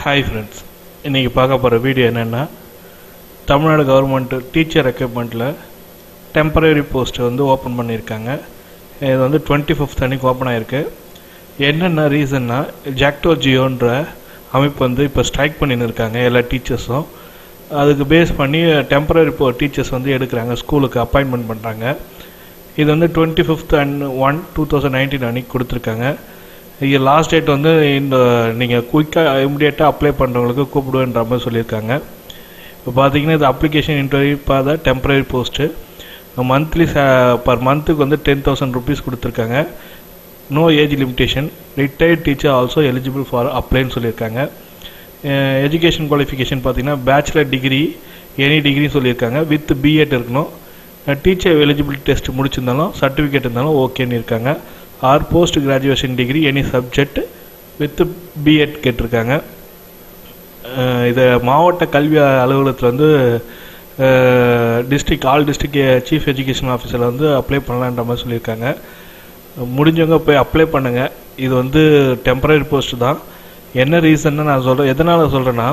hi friends இன்றைக்கி பார்க்க போகிற வீடியோ என்னென்னா தமிழ்நாடு கவர்மெண்ட் டீச்சர் ரெக்ரூட்மெண்ட்டில் டெம்பரரி போஸ்ட்டு வந்து ஓப்பன் பண்ணியிருக்காங்க இது வந்து டுவெண்ட்டி ஃபிஃப்த் அன்னைக்கு ஓப்பன் ஆகிருக்கு என்னென்ன ரீசன்னா ஜாக்டோ ஜியோன்ற அமைப்பு வந்து இப்போ ஸ்ட்ரைக் பண்ணின்னு இருக்காங்க எல்லா டீச்சர்ஸும் அதுக்கு பேஸ் பண்ணி டெம்பரரி போ டீச்சர்ஸ் வந்து எடுக்கிறாங்க ஸ்கூலுக்கு அப்பாயின்மெண்ட் பண்ணுறாங்க இது வந்து twenty fifth and one two thousand nineteen அன்னைக்கு கொடுத்துருக்காங்க இது லாஸ்ட் டேட் வந்து இந்த நீங்கள் குயிக்காக இமிடியேட்டாக அப்ளை பண்ணுறவங்களுக்கு கூப்பிடுவேன்ற மாதிரி சொல்லியிருக்காங்க இப்போ பார்த்தீங்கன்னா இது application interview for temporary post monthly per மந்த்துக்கு வந்து டென் தௌசண்ட் ருபீஸ் கொடுத்துருக்காங்க no age limitation retired teacher also eligible for அப்ளைன்னு சொல்லியிருக்காங்க எஜுகேஷன் குவாலிஃபிகேஷன் பார்த்தீங்கன்னா பேச்சுலர் டிகிரி எனி டிகிரி சொல்லியிருக்காங்க வித் பிஎட் இருக்கணும் டீச்சர் எலிஜிபிலிட்டி டெஸ்ட் முடிச்சிருந்தாலும் சர்டிஃபிகேட் இருந்தாலும் ஓகேன்னு இருக்காங்க or post graduation degree any subject with BEd கேட்டிருக்காங்க இதை மாவட்ட கல்வி அலுவலகத்தில் வந்து district all district chief education ஆஃபீஸரில் வந்து அப்ளை பண்ணலான்ற மாதிரி சொல்லியிருக்காங்க முடிஞ்சவங்க போய் அப்ளை பண்ணுங்கள் இது வந்து டெம்பரரி போஸ்ட் தான் என்ன ரீசன்னு நான் சொல்கிறேன் எதனால் சொல்கிறேன்னா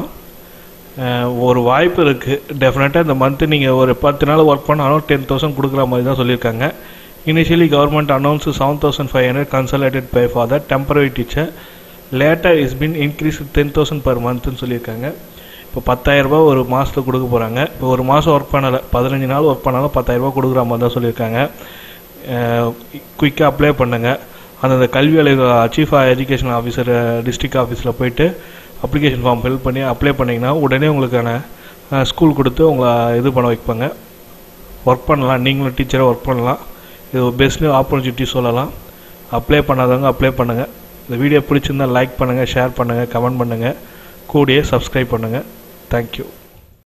ஒரு வாய்ப்பு இருக்குது டெஃபினட்டாக இந்த மந்த்து நீங்கள் ஒரு பத்து நாள் ஒர்க் பண்ணாலும் டென் தௌசண்ட் கொடுக்குற மாதிரி தான் சொல்லியிருக்காங்க initially government announce seven thousand five hundred consolidated pay for the temporary teacher later is been increase ten thousand per மந்த்னு சொல்லியிருக்காங்க இப்போ பத்தாயிரரூபா ஒரு மாதத்துக்கு கொடுக்க போகிறாங்க இப்போ ஒரு மாதம் ஒர்க் பண்ணலை பதினஞ்சு நாள் ஒர்க் பண்ணாலும் பத்தாயிரரூபா கொடுக்குற மாதிரி தான் சொல்லியிருக்காங்க குயிக்காக அப்ளை பண்ணுங்கள் அந்தந்த கல்வி அலுவலக சீஃப் எஜுகேஷன் ஆஃபீஸர் டிஸ்ட்ரிக்ட் ஆஃபீஸில் போயிட்டு அப்ளிகேஷன் ஃபார்ம் ஃபில் பண்ணி அப்ளை பண்ணிங்கன்னா உடனே உங்களுக்கான ஸ்கூல் கொடுத்து உங்களை இது பண்ண வைப்பாங்க ஒர்க் பண்ணலாம் நீங்களும் டீச்சராக ஒர்க் பண்ணலாம் இது பெஸ்ட் ஆப்பர்ச்சுனிட்டி சொல்லலாம் அப்ளை பண்ணாதவங்க அப்ளை பண்ணுங்கள் இந்த வீடியோ பிடிச்சிருந்தால் லைக் பண்ணுங்கள் ஷேர் பண்ணுங்கள் கமெண்ட் பண்ணுங்கள் கூடியே சப்ஸ்கிரைப் பண்ணுங்கள் தேங்க்யூ